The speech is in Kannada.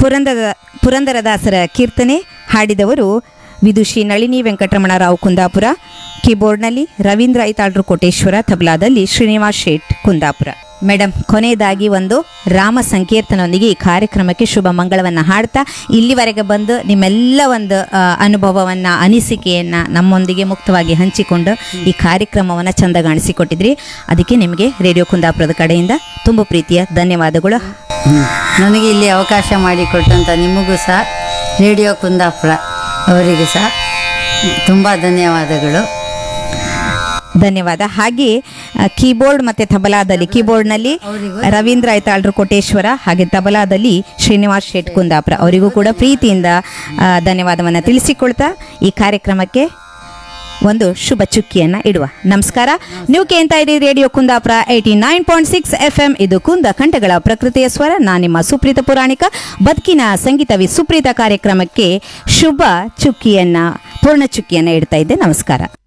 ಪುರಂದರ ಪುರಂದರದಾಸರ ಕೀರ್ತನೆ ಹಾಡಿದವರು ವಿದುಷಿ ನಳಿನಿ ವೆಂಕಟರಮಣರಾವ್ ಕುಂದಾಪುರ ಕೀಬೋರ್ಡ್ನಲ್ಲಿ ರವೀಂದ್ರ ಐತಾಳ್ರು ಕೋಟೇಶ್ವರ ತಬಲಾದಲ್ಲಿ ಶ್ರೀನಿವಾಸ್ ಶೇಟ್ ಕುಂದಾಪುರ ಮೇಡಮ್ ಕೊನೆಯದಾಗಿ ಒಂದು ರಾಮ ಸಂಕೀರ್ತನೊಂದಿಗೆ ಈ ಕಾರ್ಯಕ್ರಮಕ್ಕೆ ಶುಭ ಮಂಗಳವನ್ನು ಹಾಡ್ತಾ ಇಲ್ಲಿವರೆಗೆ ಬಂದು ನಿಮ್ಮೆಲ್ಲ ಒಂದು ಆ, ಅನುಭವವನ್ನ ಅನಿಸಿಕೆಯನ್ನ ನಮ್ಮೊಂದಿಗೆ ಮುಕ್ತವಾಗಿ ಹಂಚಿಕೊಂಡು ಈ ಕಾರ್ಯಕ್ರಮವನ್ನು ಚಂದಗಾಣಿಸಿಕೊಟ್ಟಿದ್ರಿ ಅದಕ್ಕೆ ನಿಮಗೆ ರೇಡಿಯೋ ಕುಂದಾಪುರದ ಕಡೆಯಿಂದ ತುಂಬ ಪ್ರೀತಿಯ ಧನ್ಯವಾದಗಳು ಹ್ಮ್. ನನಗೆ ಇಲ್ಲಿ ಅವಕಾಶ ಮಾಡಿಕೊಟ್ಟಂಥ ನಿಮಗೂ ಸಹ ರೇಡಿಯೋ ಕುಂದಾಪುರ ಅವರಿಗೂ ಸಹ ತುಂಬ ಧನ್ಯವಾದಗಳು ಧನ್ಯವಾದ ಹಾಗೆ ಆ, ಕೀಬೋರ್ಡ್ ಮತ್ತೆ ತಬಲಾದಲ್ಲಿ ಕೀಬೋರ್ಡ್ನಲ್ಲಿ ರವೀಂದ್ರ ಐತಾಳ್ರು ಕೋಟೇಶ್ವರ ಹಾಗೆ ತಬಲಾದಲ್ಲಿ ಶ್ರೀನಿವಾಸ್ ಶೆಟ್ ಕುಂದಾಪುರ ಅವರಿಗೂ ಕೂಡ ಪ್ರೀತಿಯಿಂದ ಆ, ಧನ್ಯವಾದವನ್ನು ತಿಳಿಸಿಕೊಳ್ತಾ ಈ ಕಾರ್ಯಕ್ರಮಕ್ಕೆ ಒಂದು ಶುಭ ಚುಕ್ಕಿಯನ್ನ ಇಡುವ ನಮಸ್ಕಾರ ನೀವು ಕೇಳ್ತಾ ಇದ್ದೀರಿ radio Kundapura eighty nine point six F M ಇದು ಕುಂದ ಕಂಠಗಳ ಪ್ರಕೃತಿಯ ಸ್ವರ ನಾನು ನಿಮ್ಮ ಸುಪ್ರೀತ ಪುರಾಣಿಕ ಬದುಕಿನ ಸಂಗೀತವಿ ಸುಪ್ರೀತ ಕಾರ್ಯಕ್ರಮಕ್ಕೆ ಶುಭ ಚುಕ್ಕಿಯನ್ನ ಪೂರ್ಣ ಚುಕ್ಕಿಯನ್ನ ಇಡ್ತಾ ಇದ್ದೆ ನಮಸ್ಕಾರ